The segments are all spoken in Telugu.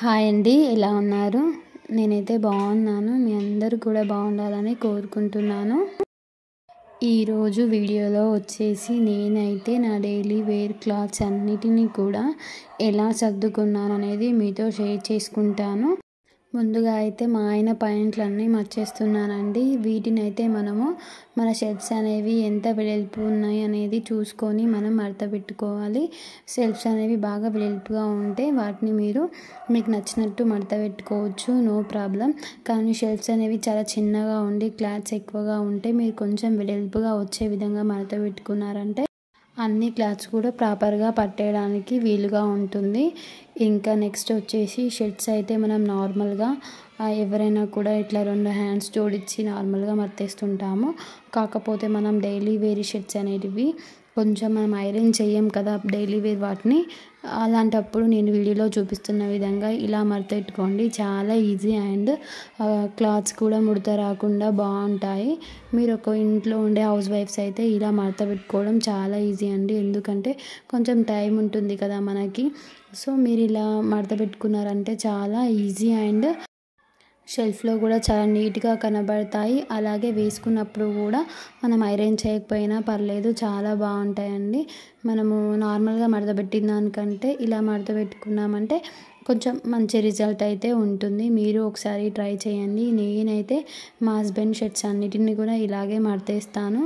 హాయ్ అండి ఎలా ఉన్నారు నేనైతే బాగున్నాను మీ అందరూ కూడా బాగుండాలని కోరుకుంటున్నాను ఈరోజు వీడియోలో వచ్చేసి నేనైతే నా డైలీ వేర్ క్లాత్స్ అన్నిటినీ కూడా ఎలా సర్దుకున్నాను అనేది మీతో షేర్ చేసుకుంటాను ముందుగా అయితే మా ఆయన పాయింట్లన్నీ మర్చేస్తున్నానండి వీటిని అయితే మనము మన షర్ట్స్ అనేవి ఎంత వెడల్పు ఉన్నాయి అనేది చూసుకొని మనం మడత పెట్టుకోవాలి షెల్ఫ్స్ అనేవి బాగా వెడల్పుగా ఉంటే వాటిని మీరు మీకు నచ్చినట్టు మడత పెట్టుకోవచ్చు నో ప్రాబ్లం కానీ షెల్ఫ్స్ అనేవి చాలా చిన్నగా ఉండి క్లాత్స్ ఎక్కువగా ఉంటే మీరు కొంచెం వెడల్పుగా వచ్చే విధంగా మడత పెట్టుకున్నారంటే అన్ని క్లాత్స్ కూడా ప్రాపర్గా పట్టేయడానికి వీలుగా ఉంటుంది ఇంకా నెక్స్ట్ వచ్చేసి షర్ట్స్ అయితే మనం నార్మల్గా ఎవరైనా కూడా ఇట్లా రెండు హ్యాండ్స్ జోడించి నార్మల్గా మర్తేస్తుంటాము కాకపోతే మనం డైలీ వేర్ షర్ట్స్ అనేటివి కొంచెం మనం ఐరన్ చేయం కదా డైలీ వేర్ వాటిని అలాంటప్పుడు నేను వీడియోలో చూపిస్తున్న విధంగా ఇలా మడతెట్టుకోండి చాలా ఈజీ అండ్ క్లాత్స్ కూడా ముడత రాకుండా బాగుంటాయి మీరు ఒక ఇంట్లో ఉండే హౌస్ వైఫ్స్ అయితే ఇలా మడత పెట్టుకోవడం చాలా ఈజీ అండి ఎందుకంటే కొంచెం టైం ఉంటుంది కదా మనకి సో మీరు ఇలా మడత పెట్టుకున్నారంటే చాలా ఈజీ అండ్ షెల్ఫ్లో కూడా చాలా నీట్గా కనబడతాయి అలాగే వేసుకున్నప్పుడు కూడా మనం ఐరన్ చేయకపోయినా పర్లేదు చాలా బాగుంటాయండి మనము నార్మల్గా మడత పెట్టిన దానికంటే ఇలా మడత పెట్టుకున్నామంటే కొంచెం మంచి రిజల్ట్ అయితే ఉంటుంది మీరు ఒకసారి ట్రై చేయండి నేనైతే మా హస్బెండ్ షర్ట్స్ అన్నిటిని కూడా ఇలాగే మడతేస్తాను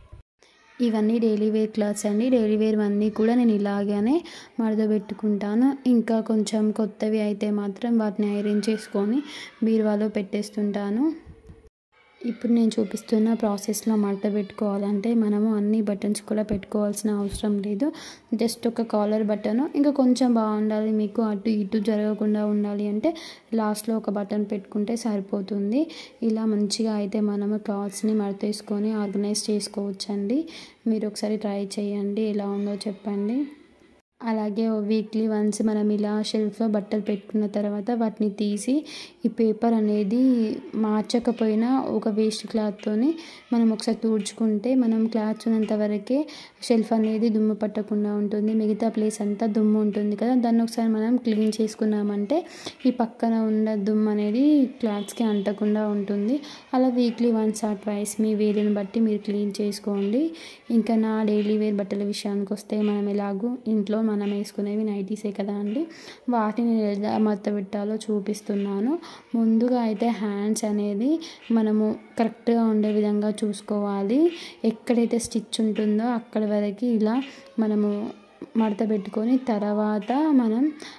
ఇవన్నీ డైలీ వేర్ క్లాత్స్ అండి డైలీ వేర్ అన్నీ కూడా నేను ఇలాగనే మడతపెట్టుకుంటాను ఇంకా కొంచెం కొత్తవి అయితే మాత్రం వాటిని ఐరన్ చేసుకొని బీరువాలో పెట్టేస్తుంటాను ఇప్పుడు నేను చూపిస్తున్న ప్రాసెస్లో మడత పెట్టుకోవాలంటే మనము అన్ని బటన్స్ కూడా పెట్టుకోవాల్సిన అవసరం లేదు జస్ట్ ఒక కాలర్ బటన్ ఇంకా కొంచెం బాగుండాలి మీకు అటు ఇటు జరగకుండా ఉండాలి అంటే లాస్ట్లో ఒక బటన్ పెట్టుకుంటే సరిపోతుంది ఇలా మంచిగా అయితే మనము క్లాత్స్ని మడతేసుకొని ఆర్గనైజ్ చేసుకోవచ్చండి మీరు ఒకసారి ట్రై చేయండి ఎలా ఉందో చెప్పండి అలాగే వీక్లీ వన్స్ మనం ఇలా షెల్ఫ్లో బట్టలు పెట్టుకున్న తర్వాత వాటిని తీసి ఈ పేపర్ అనేది మార్చకపోయినా ఒక వేస్ట్ క్లాత్తోని మనం ఒకసారి తుడుచుకుంటే మనం క్లాత్ ఉన్నంత వరకే షెల్ఫ్ అనేది దుమ్ము పట్టకుండా ఉంటుంది మిగతా ప్లేస్ అంతా దుమ్ము ఉంటుంది కదా దాన్ని ఒకసారి మనం క్లీన్ చేసుకున్నామంటే ఈ పక్కన ఉన్న దుమ్ము అనేది క్లాత్స్కి అంటకుండా ఉంటుంది అలా వీక్లీ వన్స్ ఆర్ ట్వైస్ మీ వేరుని బట్టి మీరు క్లీన్ చేసుకోండి ఇంకా నా డైలీ వేర్ బట్టల విషయానికి వస్తే మనం ఎలాగో ఇంట్లో మనం వేసుకునేవి నైటీసే కదా అండి వాటిని ఎలా మడత పెట్టాలో చూపిస్తున్నాను ముందుగా అయితే హ్యాండ్స్ అనేది మనము కరెక్ట్గా ఉండే విధంగా చూసుకోవాలి ఎక్కడైతే స్టిచ్ ఉంటుందో అక్కడ వరకు ఇలా మనము మడత పెట్టుకొని తర్వాత మనం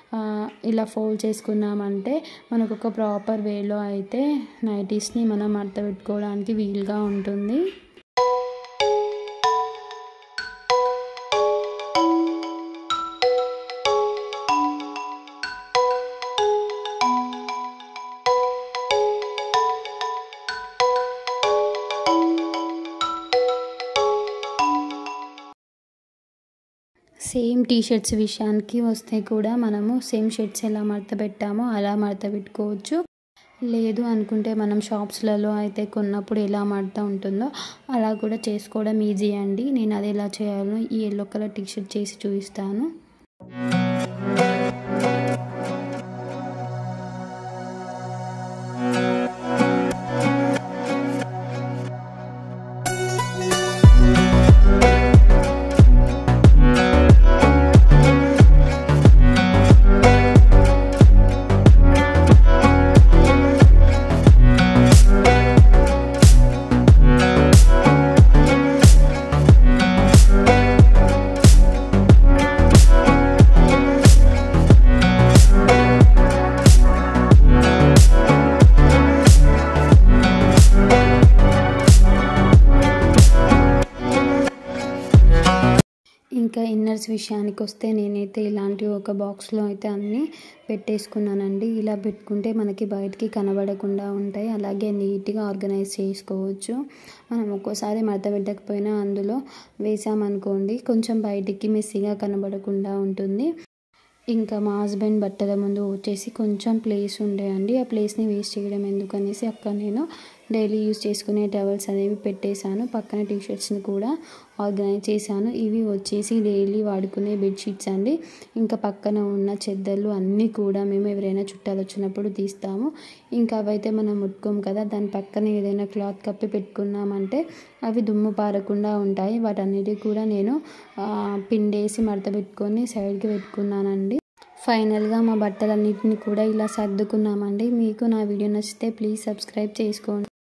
ఇలా ఫోల్డ్ చేసుకున్నామంటే మనకు ఒక ప్రాపర్ వేలో అయితే నైటీస్ని మనం మడత పెట్టుకోవడానికి వీలుగా ఉంటుంది సేమ్ టీ షర్ట్స్ విషయానికి వస్తే కూడా మనము సేమ్ షర్ట్స్ ఎలా మడత పెట్టామో అలా మడత పెట్టుకోవచ్చు లేదు అనుకుంటే మనం షాప్స్లలో అయితే కొన్నప్పుడు ఎలా మడత ఉంటుందో అలా కూడా చేసుకోవడం ఈజీ అండి నేను అది ఎలా చేయాలో ఈ ఎల్లో కలర్ టీ షర్ట్ చేసి చూపిస్తాను ఇంకా ఇన్నర్స్ విషయానికి వస్తే నేనైతే ఇలాంటి ఒక బాక్స్లో అయితే అన్నీ పెట్టేసుకున్నానండి ఇలా పెట్టుకుంటే మనకి బయటికి కనబడకుండా ఉంటాయి అలాగే నీట్గా ఆర్గనైజ్ చేసుకోవచ్చు మనం ఒక్కోసారి మడత పెట్టకపోయినా అందులో వేసామనుకోండి కొంచెం బయటికి మెస్సీగా కనబడకుండా ఉంటుంది ఇంకా మా హస్బెండ్ బట్టల ముందు వచ్చేసి కొంచెం ప్లేస్ ఉండేయండి ఆ ప్లేస్ని వేస్ట్ చేయడం ఎందుకనేసి అక్కడ నేను డైలీ యూస్ చేసుకునే టవల్స్ అనేవి పెట్టేశాను పక్కన టీ షర్ట్స్ని కూడా ఆర్గనైజ్ చేశాను ఇవి వచ్చేసి డైలీ వాడుకునే బెడ్షీట్స్ అండి ఇంకా పక్కన ఉన్న చెద్దర్లు అన్నీ కూడా మేము ఎవరైనా చుట్టాలు వచ్చినప్పుడు తీస్తాము ఇంకా అవైతే మనం ముట్టుకోము కదా దాని పక్కన ఏదైనా క్లాత్ కప్పి పెట్టుకున్నామంటే అవి దుమ్ము పారకుండా ఉంటాయి వాటన్నిటి కూడా నేను పిండేసి మడత పెట్టుకొని సైడ్కి పెట్టుకున్నానండి ఫైనల్గా మా బట్టలన్నింటినీ కూడా ఇలా సర్దుకున్నామండి మీకు నా వీడియో నచ్చితే ప్లీజ్ సబ్స్క్రైబ్ చేసుకోండి